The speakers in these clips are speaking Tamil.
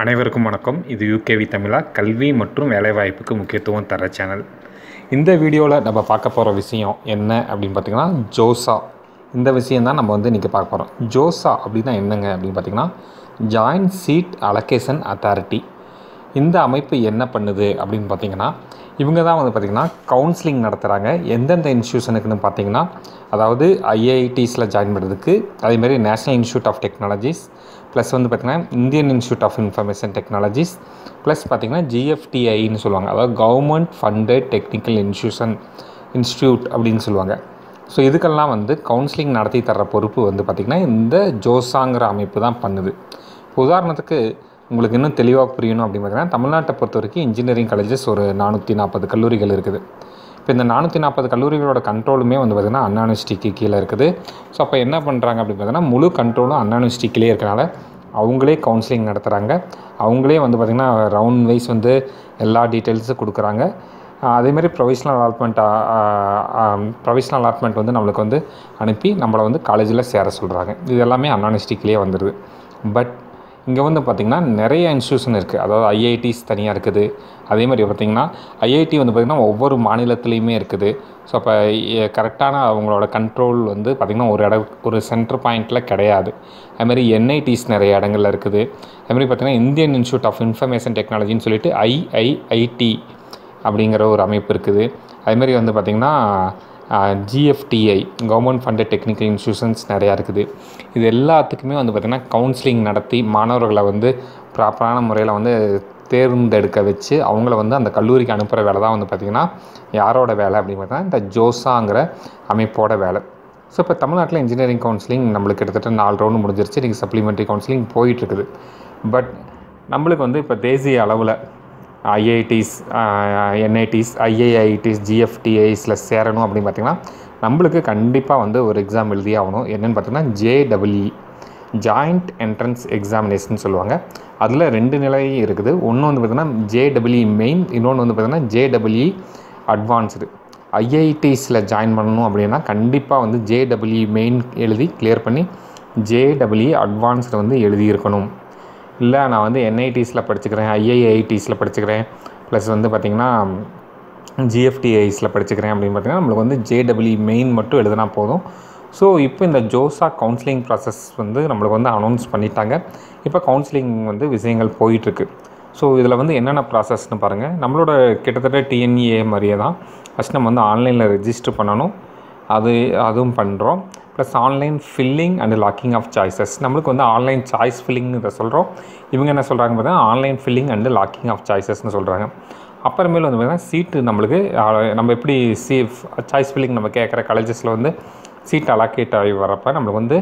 அனைவருக்கும் வணக்கம் இது யூகேவி தமிழா கல்வி மற்றும் வேலைவாய்ப்புக்கு முக்கியத்துவம் தர சேனல் இந்த வீடியோவில் நம்ம பார்க்க போகிற விஷயம் என்ன அப்படின்னு பார்த்திங்கன்னா ஜோசா இந்த விஷயம் தான் நம்ம வந்து இன்றைக்கி பார்க்க போகிறோம் ஜோசா அப்படின்னா என்னங்க அப்படின்னு பார்த்திங்கன்னா ஜாயின்ட் சீட் அலோகேஷன் அத்தாரிட்டி இந்த அமைப்பு என்ன பண்ணுது அப்படின்னு பார்த்தீங்கன்னா இவங்க தான் வந்து பார்த்திங்கன்னா கவுன்சிலிங் நடத்துகிறாங்க எந்தெந்த இன்ஸ்டியூஷனுக்குன்னு பார்த்தீங்கன்னா அதாவது ஐஐடிஸில் ஜாயின் பண்ணுறதுக்கு அதேமாதிரி National Institute of Technologies plus வந்து பார்த்திங்கன்னா Indian institute of Information Technologies plus பார்த்திங்கன்னா ஜிஎஃப்டிஐன்னு சொல்லுவாங்க அதாவது government funded technical institution institute அப்படின்னு சொல்லுவாங்க ஸோ இதுக்கெல்லாம் வந்து கவுன்சிலிங் நடத்தி தர்ற பொறுப்பு வந்து பார்த்திங்கன்னா இந்த ஜோசாங்கிற அமைப்பு தான் பண்ணுது இப்போ உதாரணத்துக்கு உங்களுக்கு இன்னும் தெளிவாக புரியணும் அப்படின்னு பார்த்தீங்கன்னா தமிழ்நாட்டை பொறுத்த வரைக்கும் இன்ஜினியரிங் காலேஜஸ் ஒரு நானூற்றி நாற்பது கல்லூரிகள் இருக்குது இப்போ இந்த நானூற்றி நாற்பது கல்லூரிகளோட கண்ட்ரோலுமே வந்து பார்த்திங்கன்னா அண்ணா யூனிவர்சிட்டிக்கு கீழே இருக்குது ஸோ அப்போ என்ன பண்ணுறாங்க அப்படின்னு பார்த்தீங்கன்னா முழு கண்ட்ரோலும் அண்ணா யூனிவர்சிட்டிக்கிலே இருக்கனால அவங்களே கவுன்சிலிங் நடத்துகிறாங்க அவங்களே வந்து பார்த்திங்கன்னா ரவுண்ட் வைஸ் வந்து எல்லா டீட்டெயில்ஸும் கொடுக்குறாங்க அதேமாதிரி ப்ரொவிஷ்னல் அலாட்மெண்ட் ப்ரொவிஷ்னல் அலாட்மெண்ட் வந்து நம்மளுக்கு வந்து அனுப்பி நம்மளை வந்து காலேஜில் சேர சொல்கிறாங்க இது எல்லாமே அண்ணா யூனிவர்சிட்டிக்கிலே வந்துடுது பட் இங்கே வந்து பார்த்திங்கன்னா நிறைய இன்ஸ்டியூஷன் இருக்குது அதாவது ஐஐடிஸ் தனியாக இருக்குது அதே மாதிரி பார்த்திங்கன்னா ஐஐடி வந்து பார்த்திங்கன்னா ஒவ்வொரு மாநிலத்துலேயுமே இருக்குது ஸோ அப்போ கரெக்டான அவங்களோட கண்ட்ரோல் வந்து பார்த்திங்கன்னா ஒரு இட ஒரு சென்டர் பாயிண்டில் கிடையாது அதுமாதிரி என்ஐடிஸ் நிறைய இடங்கள்ல இருக்குது அதுமாதிரி பார்த்திங்கன்னா இந்தியன் இன்ஸ்டியூட் ஆஃப் இன்ஃபர்மேஷன் டெக்னாலஜின்னு சொல்லிட்டு ஐஐஐடி அப்படிங்கிற ஒரு அமைப்பு இருக்குது அதுமாரி வந்து பார்த்திங்கன்னா GFTI government funded technical institutions நிறையா இருக்குது இது எல்லாத்துக்குமே வந்து பார்த்திங்கன்னா கவுன்சிலிங் நடத்தி மாணவர்களை வந்து ப்ராப்பரான முறையில் வந்து தேர்ந்தெடுக்க வச்சு அவங்கள வந்து அந்த கல்லூரிக்கு அனுப்புகிற வேலை தான் வந்து பார்த்திங்கன்னா யாரோட வேலை அப்படின்னு பார்த்தீங்கன்னா இந்த ஜோசாங்கிற அமைப்போட வேலை ஸோ இப்போ தமிழ்நாட்டில் இன்ஜினியரிங் கவுன்சிலிங் நம்மளுக்கு கிட்டத்தட்ட நாலு ரவுண்டு முடிஞ்சிருச்சு இன்றைக்கி சப்ளிமெண்ட்ரி கவுன்சிலிங் போயிட்டுருக்குது பட் நம்மளுக்கு வந்து இப்போ தேசிய அளவில் ஐஐடிஸ் என்ஐடிஸ் ஐஏஐடிஸ் ஜிஎஃப்டிஐஸில் சேரணும் அப்படின்னு பார்த்திங்கன்னா நம்மளுக்கு கண்டிப்பாக வந்து ஒரு எக்ஸாம் எழுதியே ஆகணும் என்னென்னு பார்த்தீங்கன்னா ஜேடபிள்இ ஜாயிண்ட் என்ட்ரன்ஸ் எக்ஸாமினேஷன் சொல்லுவாங்க அதில் ரெண்டு நிலை இருக்குது ஒன்று வந்து பார்த்திங்கன்னா ஜேடபிள்இ மெயின் இன்னொன்று வந்து பார்த்திங்கன்னா ஜேடபிள்இ அட்வான்ஸ்டு ஐஐடிஸில் ஜாயின் பண்ணணும் அப்படின்னா கண்டிப்பாக வந்து ஜேடபிள்இ மெயின் எழுதி கிளியர் பண்ணி ஜேடபிள்இ அட்வான்ஸ்டு வந்து எழுதியிருக்கணும் இல்லை நான் வந்து என்ஐடிஸில் படிச்சுக்கிறேன் ஐஐஐடிஸில் படிச்சுக்கிறேன் ப்ளஸ் வந்து பார்த்திங்கன்னா ஜிஎஃப்டிஐஸில் படிச்சுக்கிறேன் அப்படின்னு பார்த்திங்கன்னா நம்மளுக்கு வந்து ஜேடபிள்இ மெயின் மட்டும் எழுதினா போதும் ஸோ இப்போ இந்த ஜோசா கவுன்சிலிங் ப்ராசஸ் வந்து நம்மளுக்கு வந்து அனௌன்ஸ் பண்ணிட்டாங்க இப்போ கவுன்சிலிங் வந்து விஷயங்கள் போயிட்டுருக்கு ஸோ இதில் வந்து என்னென்ன ப்ராசஸ்னு பாருங்கள் நம்மளோட கிட்டத்தட்ட டிஎன்இஏ மாதிரியே தான் ஃபஸ்ட் நம்ம வந்து ஆன்லைனில் ரெஜிஸ்டர் பண்ணணும் அது அதுவும் பண்ணுறோம் plus online filling and locking of choices நம்மளுக்கு வந்து ஆன்லைன் சாய்ஸ் ஃபில்லிங்னு இதை சொல்கிறோம் இவங்க என்ன சொல்கிறாங்க பார்த்தீங்கன்னா online filling and locking of சாய்ஸஸ்னு சொல்கிறாங்க அப்புறமேல் வந்து பார்த்திங்கன்னா சீட்டு நம்மளுக்கு நம்ம எப்படி சி சாய்ஸ் ஃபில்லிங் நம்ம கேட்குற காலேஜஸில் வந்து சீட் அலாக்கேட் ஆகி வரப்போ நம்மளுக்கு வந்து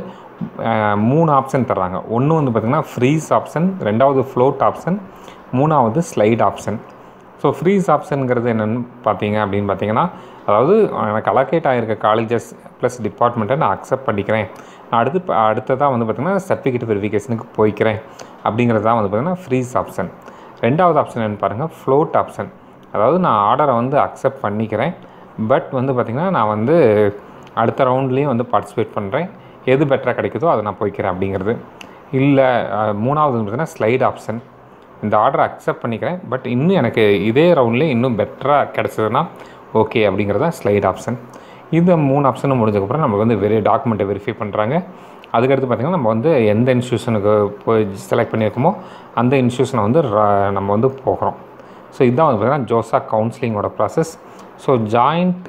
மூணு ஆப்ஷன் தர்றாங்க ஒன்று வந்து பார்த்திங்கன்னா ஃப்ரீஸ் ஆப்ஷன் ரெண்டாவது ஃப்ளோட் ஆப்ஷன் மூணாவது ஸ்லைட் ஆப்ஷன் ஸோ ஃப்ரீஸ் ஆப்ஷனுங்கிறது என்னென்னு பார்த்தீங்க அப்படின்னு பார்த்தீங்கன்னா அதாவது எனக்கு அலோகேட் ஆகிருக்க காலேஜஸ் ப்ளஸ் டிபார்ட்மெண்ட்டை நான் அக்செப்ட் பண்ணிக்கிறேன் நான் அடுத்து அடுத்ததாக வந்து பார்த்திங்கன்னா சர்டிஃபிகேட் வெரிஃபிகேஷனுக்கு போய்க்கிறேன் அப்படிங்கிறது தான் வந்து பார்த்திங்கன்னா ஃப்ரீஸ் ஆப்ஷன் ரெண்டாவது ஆப்ஷன் என்னென்னு பாருங்கள் ஃப்ளோட் ஆப்ஷன் அதாவது நான் ஆர்டரை வந்து அக்செப்ட் பண்ணிக்கிறேன் பட் வந்து பார்த்திங்கன்னா நான் வந்து அடுத்த ரவுண்ட்லேயும் வந்து பார்ட்டிசிபேட் பண்ணுறேன் எது பெட்டராக கிடைக்குதோ அதை நான் போய்க்கிறேன் அப்படிங்கிறது இல்லை மூணாவது பார்த்திங்கன்னா ஸ்லைட் ஆப்ஷன் இந்த ஆர்டரை அக்செப்ட் பண்ணிக்கிறேன் பட் இன்னும் எனக்கு இதே ரவுண்ட்லேயே இன்னும் பெட்டராக கிடச்சதுன்னா ஓகே அப்படிங்கிறது தான் ஸ்லைட் ஆப்ஷன் இந்த மூணு ஆப்ஷனும் முடிஞ்சக்கப்புறம் நம்ம வந்து வெரி டாக்குமெண்ட்டை வெரிஃபை பண்ணுறாங்க அதுக்கடுத்து பார்த்திங்கன்னா நம்ம வந்து எந்த இன்ஸ்டியூஷனுக்கு போய் செலக்ட் பண்ணியிருக்கோமோ அந்த இன்ஸ்டியூஷனை வந்து நம்ம வந்து போகிறோம் ஸோ இதுதான் வந்து பார்த்திங்கன்னா ஜோசா கவுன்சிலிங்கோட ப்ராசஸ் ஸோ ஜாயிண்ட்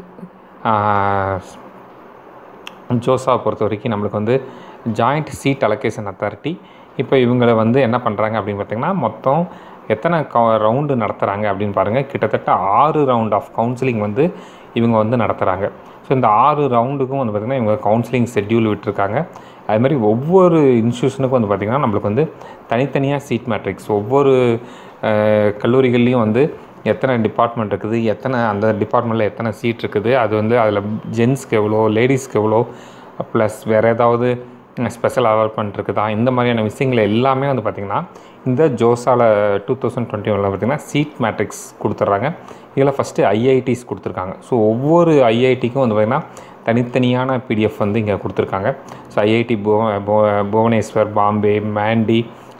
ஜோசாவை பொறுத்த வரைக்கும் நம்மளுக்கு வந்து ஜாயிண்ட் சீட் அலோகேஷன் அத்தாரிட்டி இப்போ இவங்களை வந்து என்ன பண்ணுறாங்க அப்படின்னு பார்த்திங்கன்னா மொத்தம் எத்தனை க ரவுண்டு நடத்துகிறாங்க அப்படின்னு பாருங்கள் கிட்டத்தட்ட ஆறு ரவுண்ட் ஆஃப் கவுன்சிலிங் வந்து இவங்க வந்து நடத்துகிறாங்க ஸோ இந்த ஆறு ரவுண்டுக்கும் வந்து பார்த்திங்கன்னா இவங்க கவுன்சிலிங் ஷெட்யூல் விட்டுருக்காங்க அதுமாதிரி ஒவ்வொரு இன்ஸ்டியூஷனுக்கும் வந்து பார்த்திங்கன்னா நம்மளுக்கு வந்து தனித்தனியாக சீட் மேட்ரிக்ஸ் ஒவ்வொரு கல்லூரிகள்லேயும் வந்து எத்தனை டிபார்ட்மெண்ட் இருக்குது எத்தனை அந்த டிபார்ட்மெண்ட்டில் எத்தனை சீட் இருக்குது அது வந்து அதில் ஜென்ஸ்க்கு எவ்வளோ லேடிஸ்க்கு எவ்வளோ ப்ளஸ் வேறு ஏதாவது ஸ்பெஷல் அலாட்மெண்ட் இருக்குதா இந்த மாதிரியான விஷயங்கள் எல்லாமே வந்து பார்த்திங்கன்னா இந்த ஜோசாவில் டூ தௌசண்ட் டுவெண்ட்டி ஒனில் பார்த்திங்கன்னா சீட் மேட்ரிக்ஸ் கொடுத்துட்றாங்க இதில் ஃபஸ்ட்டு ஐஐடிஸ் கொடுத்துருக்காங்க ஸோ ஒவ்வொரு ஐஐடிக்கும் வந்து பார்த்திங்கன்னா தனித்தனியான பிடிஎஃப் வந்து இங்கே கொடுத்துருக்காங்க ஸோ ஐஐடி புவ புவனேஸ்வர் பாம்பே மேண்டி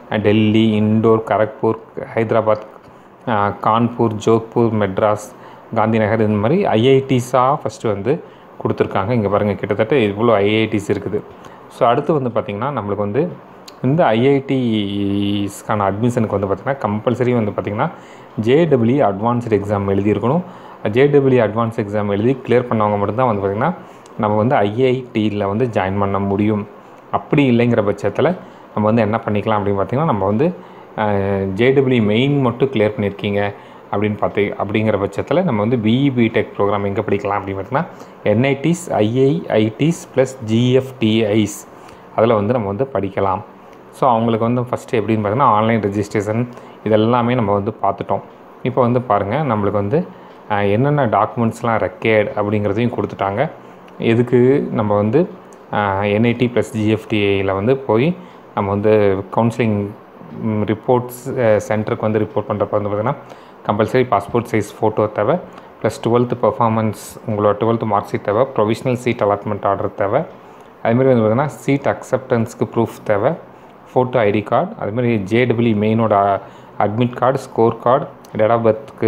டெல்லி இண்டோர் கரக்பூர் ஹைதராபாத் ஆஹ், கான்பூர் ஜோத்பூர் மெட்ராஸ் காந்திநகர் இந்த மாதிரி ஐஐடிஸாக ஃபஸ்ட்டு வந்து கொடுத்துருக்காங்க இங்கே பாருங்கள் கிட்டத்தட்ட இவ்வளோ ஐஐடிஸ் இருக்குது ஸோ அடுத்து வந்து பார்த்திங்கன்னா நம்மளுக்கு வந்து இந்த ஐஐடிஸ்க்கான அட்மிஷனுக்கு வந்து பார்த்திங்கன்னா கம்பல்சரி வந்து பார்த்திங்கன்னா ஜேடபிள்யூ அட்வான்ஸ்டு எக்ஸாம் எழுதியிருக்கணும் ஜேடபிள்யூ அட்வான்ஸ் எக்ஸாம் எழுதி கிளியர் பண்ணவங்க மட்டும்தான் வந்து பார்த்திங்கன்னா நம்ம வந்து ஐஐடியில் வந்து ஜாயின் பண்ண முடியும் அப்படி இல்லைங்கிற பட்சத்தில் நம்ம வந்து என்ன பண்ணிக்கலாம் அப்படின்னு பார்த்திங்கன்னா நம்ம வந்து ஜேடபிள்யூ மெயின் மட்டும் கிளியர் பண்ணியிருக்கீங்க அப்படின்னு பார்த்து அப்படிங்கிற பட்சத்தில் நம்ம வந்து பிஇ பிடெக் ப்ரோக்ராம் எங்கே படிக்கலாம் அப்படின்னு பார்த்தீங்கன்னா என்ஐடிஸ் ஐஐஐடிஸ் ப்ளஸ் ஜிஎஃப்டிஐஸ் அதில் வந்து நம்ம வந்து படிக்கலாம் ஸோ அவங்களுக்கு வந்து ஃபஸ்ட்டு எப்படின்னு பார்த்தீங்கன்னா ஆன்லைன் ரெஜிஸ்ட்ரேஷன் இதெல்லாமே நம்ம வந்து பார்த்துட்டோம் இப்போ வந்து பாருங்கள் நம்மளுக்கு வந்து அஹ், என்னென்ன டாக்குமெண்ட்ஸ்லாம் ரெக்கேர்ட் அப்படிங்கிறதையும் கொடுத்துட்டாங்க எதுக்கு நம்ம வந்து என்ஐடி ப்ளஸ் ஜிஎஃப்டிஐயில் வந்து போய் நம்ம வந்து கவுன்சிலிங் ரிப்போர்ட்ஸ் சென்டருக்கு வந்து ரிப்போர்ட் பண்ணுறப்ப வந்து பார்த்திங்கன்னா கம்பல்சரி பாஸ்போர்ட் சைஸ் ஃபோட்டோ தேவை ப்ளஸ் டுவெல்த்து பர்ஃபார்மன்ஸ் உங்களோட டுவெல்த்து மார்க் ஷீட் தேவை ப்ரொவிஷனல் சீட் அலாட்மெண்ட் ஆர்டர் தேவை அதுமாரி வந்து பார்த்திங்கன்னா சீட் அக்செப்டன்ஸ்க்கு ப்ரூஃப் தேவை ஃபோட்டோ ஐடி கார்டு அதுமாரி ஜேடபிள்யூ மெயினோட admit card score card date of பர்த்துக்கு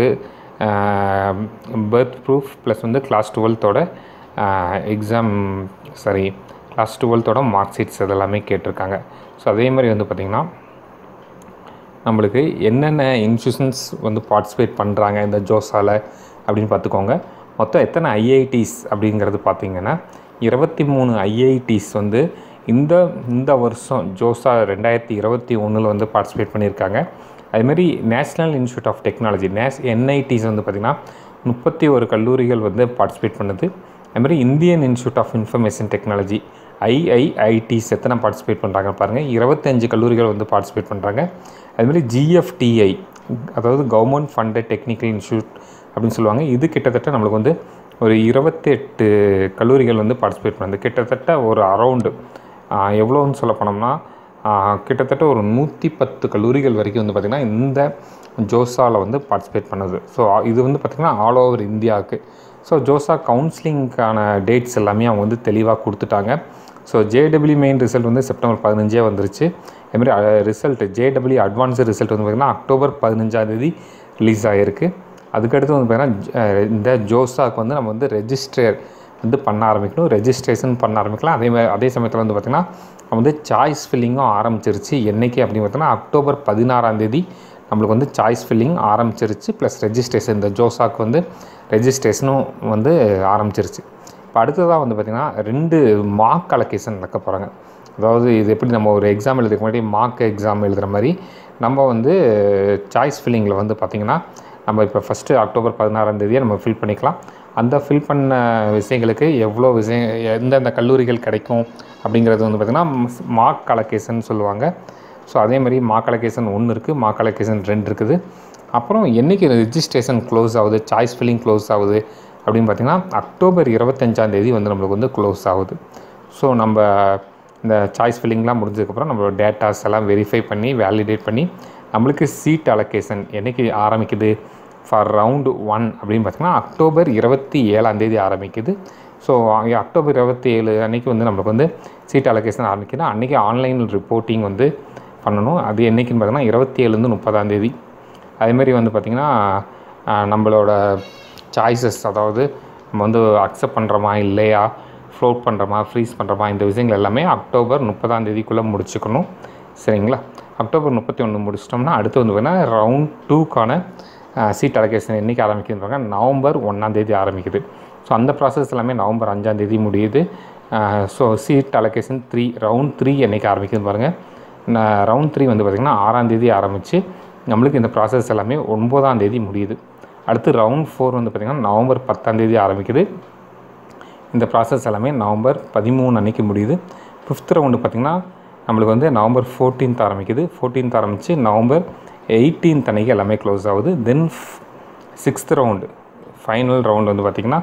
பர்த் ப்ரூஃப் ப்ளஸ் வந்து கிளாஸ் டுவெல்த்தோட எக்ஸாம் சாரி கிளாஸ் டுவெல்த்தோட மார்க் ஷீட்ஸ் இதெல்லாமே கேட்டிருக்காங்க ஸோ அதே மாதிரி வந்து பார்த்திங்கன்னா நம்மளுக்கு என்னென்ன இன்ஸ்டியூஷன்ஸ் வந்து பார்ட்டிசிபேட் பண்ணுறாங்க இந்த ஜோஸாவில் அப்படின்னு பார்த்துக்கோங்க மொத்தம் எத்தனை ஐஐடிஸ் அப்படிங்கிறது பார்த்தீங்கன்னா இருபத்தி மூணு ஐஐடிஸ் வந்து இந்த இந்த வருஷம் ஜோசா ரெண்டாயிரத்தி இருபத்தி ஒன்றில் வந்து பார்ட்டிசிபேட் பண்ணியிருக்காங்க அதுமாரி நேஷ்னல் இன்ஸ்டியூட் ஆஃப் டெக்னாலஜி நேஸ் என்ஐடிஸ் வந்து பார்த்திங்கன்னா முப்பத்தி ஒரு கல்லூரிகள் வந்து பார்ட்டிசிபேட் பண்ணுது அதுமாதிரி Indian institute of information Technology IIITs எத்தனை பார்ட்டிசிபேட் பண்ணுறாங்க பாருங்கள் இருபத்தஞ்சு கல்லூரிகள் வந்து பார்ட்டிசிபேட் பண்ணுறாங்க அதுமாதிரி ஜிஎஃப்டிஐ அதாவது கவர்மெண்ட் ஃபண்டட் டெக்னிக்கல் இன்ஸ்டியூட் அப்படின்னு சொல்லுவாங்க இது கிட்டத்தட்ட நம்மளுக்கு வந்து ஒரு இருபத்தெட்டு கல்லூரிகள் வந்து பார்ட்டிசிபேட் பண்ணுது கிட்டத்தட்ட ஒரு அரவுண்டு எவ்வளோன்னு சொல்ல போனோம்னா ஆஹ், கிட்டத்தட்ட ஒரு நூற்றி பத்து கல்லூரிகள் வரைக்கும் வந்து பார்த்திங்கன்னா இந்த ஜோசாவில் வந்து பார்ட்டிசிபேட் பண்ணுது ஸோ இது வந்து பார்த்திங்கன்னா ஆல் ஓவர் இந்தியாவுக்கு ஸோ ஜோசா கவுன்சிலிங்க்கான டேட்ஸ் எல்லாமே அவங்க வந்து தெளிவாக கொடுத்துட்டாங்க ஸோ ஜேடபிள்யூ மெயின் ரிசல்ட் வந்து செப்டம்பர் பதினஞ்சே வந்துருச்சு அதுமாதிரி ரிசல்ட் ஜேடபிள்யூ அட்வான்ஸு ரிசல்ட் வந்து பார்த்திங்கன்னா அக்டோபர் பதினஞ்சாந்தேதி ரிலீஸ் ஆகிருக்கு அதுக்கடுத்து வந்து பார்த்திங்கன்னா ஜ- இந்த ஜோசாக்கு வந்து நம்ம வந்து ரெஜிஸ்டர் வந்து பண்ண ஆரம்பிக்கணும் ரெஜிஸ்ட்ரேஷன் பண்ண ஆரம்பிக்கலாம் அதே மாதிரி அதே சமயத்தில் வந்து பார்த்திங்கன்னா நம்ம வந்து சாய்ஸ் ஃபில்லிங்கும் ஆரம்பிச்சிருச்சு என்னைக்கு அப்படின்னு பார்த்தீங்கன்னா அக்டோபர் பதினாறாம் தேதி நம்மளுக்கு வந்து சாய்ஸ் ஃபில்லிங் ஆரம்பிச்சிருச்சு ப்ளஸ் ரெஜிஸ்ட்ரேஷன் இந்த ஜோசாக்கு வந்து ரெஜிஸ்ட்ரேஷனும் வந்து ஆரம்பிச்சிருச்சு இப்போ அடுத்ததாக வந்து பார்த்திங்கன்னா ரெண்டு மார்க் அலோகேஷன் நடக்க போகிறாங்க அதாவது இது எப்படி நம்ம ஒரு எக்ஸாம் எழுதுக்கு முன்னாடி மார்க் எக்ஸாம் எழுதுகிற மாதிரி நம்ம வந்து சாய்ஸ் ஃபில்லிங்கில் வந்து பார்த்திங்கன்னா நம்ம இப்போ ஃபஸ்ட்டு அக்டோபர் பதினாறாம் தேதியை நம்ம ஃபில் பண்ணிக்கலாம் அந்த ஃபில் பண்ண விஷயங்களுக்கு எவ்வளோ விஷயம் எந்தெந்த கல்லூரிகள் கிடைக்கும் அப்படிங்கிறது வந்து பார்த்திங்கன்னா மார்க் அலோகேஷன் சொல்லுவாங்க ஸோ அதே மாதிரி மார்க் அலோகேஷன் ஒன்று இருக்குது மார்க் அலோகேஷன் ரெண்டு இருக்குது அப்புறம் என்றைக்கு ரெஜிஸ்ட்ரேஷன் க்ளோஸ் ஆகுது சாய்ஸ் ஃபில்லிங் க்ளோஸ் ஆகுது அப்படின்னு பார்த்திங்கன்னா அக்டோபர் இருபத்தஞ்சாம் தேதி வந்து நம்மளுக்கு வந்து க்ளோஸ் ஆகுது ஸோ நம்ம இந்த சாய்ஸ் ஃபில்லிங்லாம் முடிஞ்சதுக்கப்புறம் நம்மளோட டேட்டாஸ் எல்லாம் வெரிஃபை பண்ணி வேலிடேட் பண்ணி நம்மளுக்கு சீட் அலோகேஷன் என்னைக்கு ஆரம்பிக்குது ஃபார் ரவுண்டு ஒன் அப்படின்னு பார்த்திங்கன்னா அக்டோபர் இருபத்தி ஏழாம் தேதி ஆரம்பிக்குது ஸோ அக்டோபர் இருபத்தி ஏழு அன்னைக்கு வந்து நம்மளுக்கு வந்து சீட் அலோகேஷன் ஆரம்பிக்குது அன்றைக்கி ஆன்லைன் ரிப்போர்ட்டிங் வந்து பண்ணணும் அது என்றைக்குன்னு பார்த்தீங்கன்னா இருபத்தி ஏழுலேருந்து முப்பதாம் தேதி அதேமாரி வந்து பார்த்திங்கன்னா ஆஹ், நம்மளோட சாய்ஸஸ் அதாவது நம்ம வந்து அக்செப்ட் பண்ணுறோமா இல்லையா ஃப்ளோட் பண்ணுறோமா ஃப்ரீஸ் பண்ணுறோமா இந்த விஷயங்கள் எல்லாமே அக்டோபர் முப்பதாம் தேதிக்குள்ளே முடிச்சுக்கணும் சரிங்களா அக்டோபர் முப்பத்தி ஒன்று முடிச்சிட்டோம்னா அடுத்து வந்து பார்த்திங்கன்னா ரவுண்ட் டூக்கான சீட் அலோகேஷன் என்றைக்கு ஆரம்பிக்குதுன்றாங்க நவம்பர் ஒன்றாம் தேதி ஆரம்பிக்குது ஸோ அந்த ப்ராசஸ் எல்லாமே நவம்பர் அஞ்சாம் தேதி முடியுது so seat allocation three round three என்றைக்கு ஆரம்பிக்குதுன்னு பாருங்கள் ரவுண்ட் த்ரீ வந்து பார்த்திங்கன்னா ஆறாம் தேதி ஆரம்பித்து நம்மளுக்கு இந்த ப்ராசஸ் எல்லாமே ஒன்பதாம் தேதி முடியுது அடுத்து ரவுண்ட் ஃபோர் வந்து பார்த்திங்கன்னா நவம்பர் பத்தாம் தேதி ஆரம்பிக்குது இந்த ப்ராசஸ் எல்லாமே நவம்பர் பதிமூணு அன்னைக்கு முடியுது ஃபிஃப்த் ரவுண்டு பார்த்திங்கன்னா நம்மளுக்கு வந்து நவம்பர் ஃபோர்டீன்த் ஆரம்பிக்குது ஃபோர்டீன்த் ஆரம்பித்து நவம்பர் எயிட்டீன்த் அன்னைக்கு எல்லாமே க்ளோஸ் ஆகுது then sixth round final round வந்து பார்த்திங்கன்னா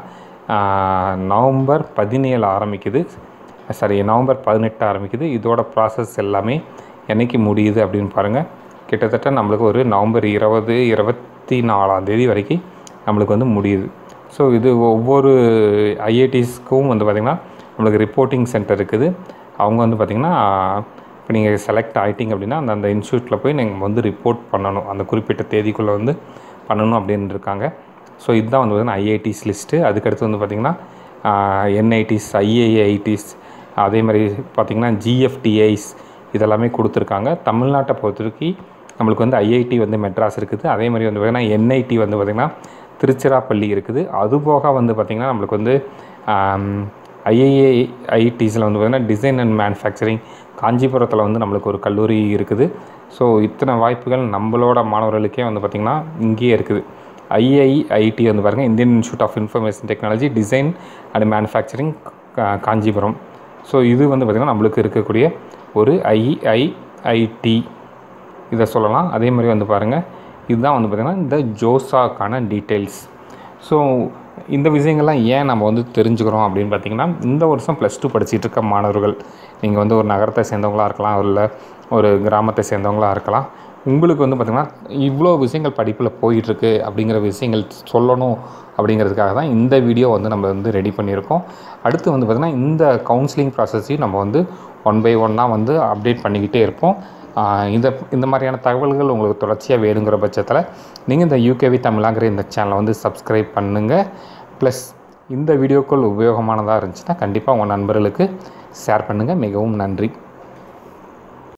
நவம்பர் பதினேழு ஆரம்பிக்குது சாரி நவம்பர் பதினெட்டு ஆரம்பிக்குது இதோட ப்ராசஸ் எல்லாமே என்னைக்கு முடியுது அப்படின்னு பாருங்கள் கிட்டத்தட்ட நம்மளுக்கு ஒரு நவம்பர் இருபது இருபத்தி நாலாம் தேதி வரைக்கும் நம்மளுக்கு வந்து முடியுது ஸோ இது ஒவ்வொரு ஐஐடிஸ்க்கும் வந்து பார்த்திங்கன்னா நம்மளுக்கு ரிப்போர்ட்டிங் சென்டர் இருக்குது அவங்க வந்து பார்த்திங்கன்னா இப்போ நீங்கள் செலக்ட் ஆகிட்டீங்க அப்படின்னா அந்த அந்த இன்ஸ்டியூட்டில் போய் நீங்கள் வந்து ரிப்போர்ட் பண்ணணும் அந்த குறிப்பிட்ட தேதிக்குள்ளே வந்து பண்ணணும் அப்படின்னு இருக்காங்க ஸோ இதுதான் வந்து பார்த்திங்கன்னா ஐஐடிஸ் லிஸ்ட்டு அதுக்கடுத்து வந்து பார்த்திங்கன்னா என்ஐடிஸ் ஐஏஐடிஸ் அதே மாதிரி பார்த்திங்கன்னா ஜிஎஃப்டிஐஸ் இதெல்லாமே கொடுத்துருக்காங்க தமிழ்நாட்டை பொறுத்தவரைக்கும் நம்மளுக்கு வந்து ஐஐடி வந்து மெட்ராஸ் இருக்குது அதே மாதிரி வந்து பார்த்திங்கன்னா என்ஐடி வந்து பார்த்திங்கன்னா திருச்சிராப்பள்ளி இருக்குது அதுபோக வந்து பார்த்திங்கன்னா நம்மளுக்கு வந்து ஐஏஏ ஐடிஸில் வந்து பார்த்திங்கன்னா டிசைன் அண்ட் மேனுஃபேக்சரிங் காஞ்சிபுரத்தில் வந்து நம்மளுக்கு ஒரு கல்லூரி இருக்குது ஸோ இத்தனை வாய்ப்புகள் நம்மளோட மாணவர்களுக்கே வந்து பார்த்திங்கன்னா இங்கேயே இருக்குது ஐஐஐடி வந்து பாருங்கள் Indian institute of information technology design and manufacturing Kanchipuram so இது வந்து பார்த்திங்கன்னா நம்மளுக்கு இருக்கக்கூடிய ஒரு ஐஐஐடி இதை சொல்லலாம் அதே மாதிரி வந்து பாருங்கள் இதுதான் வந்து பார்த்திங்கன்னா இந்த ஜோசாக்கான டீட்டெயில்ஸ் ஸோ இந்த விஷயங்கள்லாம் ஏன் நம்ம வந்து தெரிஞ்சுக்கிறோம் அப்படின்னு பார்த்தீங்கன்னா இந்த வருஷம் ப்ளஸ் டூ படிச்சுட்டு இருக்க மாணவர்கள் நீங்கள் வந்து ஒரு நகரத்தை சேர்ந்தவங்களாக இருக்கலாம் இல்லை ஒரு கிராமத்தை சேர்ந்தவங்களாக இருக்கலாம் உங்களுக்கு வந்து பார்த்திங்கன்னா இவ்வளோ விஷயங்கள் படிப்பில் போயிட்டுருக்கு அப்படிங்கிற விஷயங்கள் சொல்லணும் அப்படிங்கிறதுக்காக தான் இந்த வீடியோ வந்து நம்ம வந்து ரெடி பண்ணியிருக்கோம் அடுத்து வந்து பார்த்திங்கன்னா இந்த கவுன்சிலிங் ப்ராசஸையும் நம்ம வந்து ஒன் பை ஒன்னாக வந்து அப்டேட் பண்ணிக்கிட்டே இருப்போம் இந்த இந்த மாதிரியான தகவல்கள் உங்களுக்கு தொடர்ச்சியாக வேணுங்கிற பட்சத்தில் நீங்கள் இந்த யூகேவி தமிழாங்கிற இந்த சேனலை வந்து சப்ஸ்கிரைப் பண்ணுங்கள் ப்ளஸ் இந்த வீடியோக்கள் உபயோகமானதாக இருந்துச்சுன்னா கண்டிப்பாக உங்கள் நண்பர்களுக்கு ஷேர் பண்ணுங்கள் மிகவும் நன்றி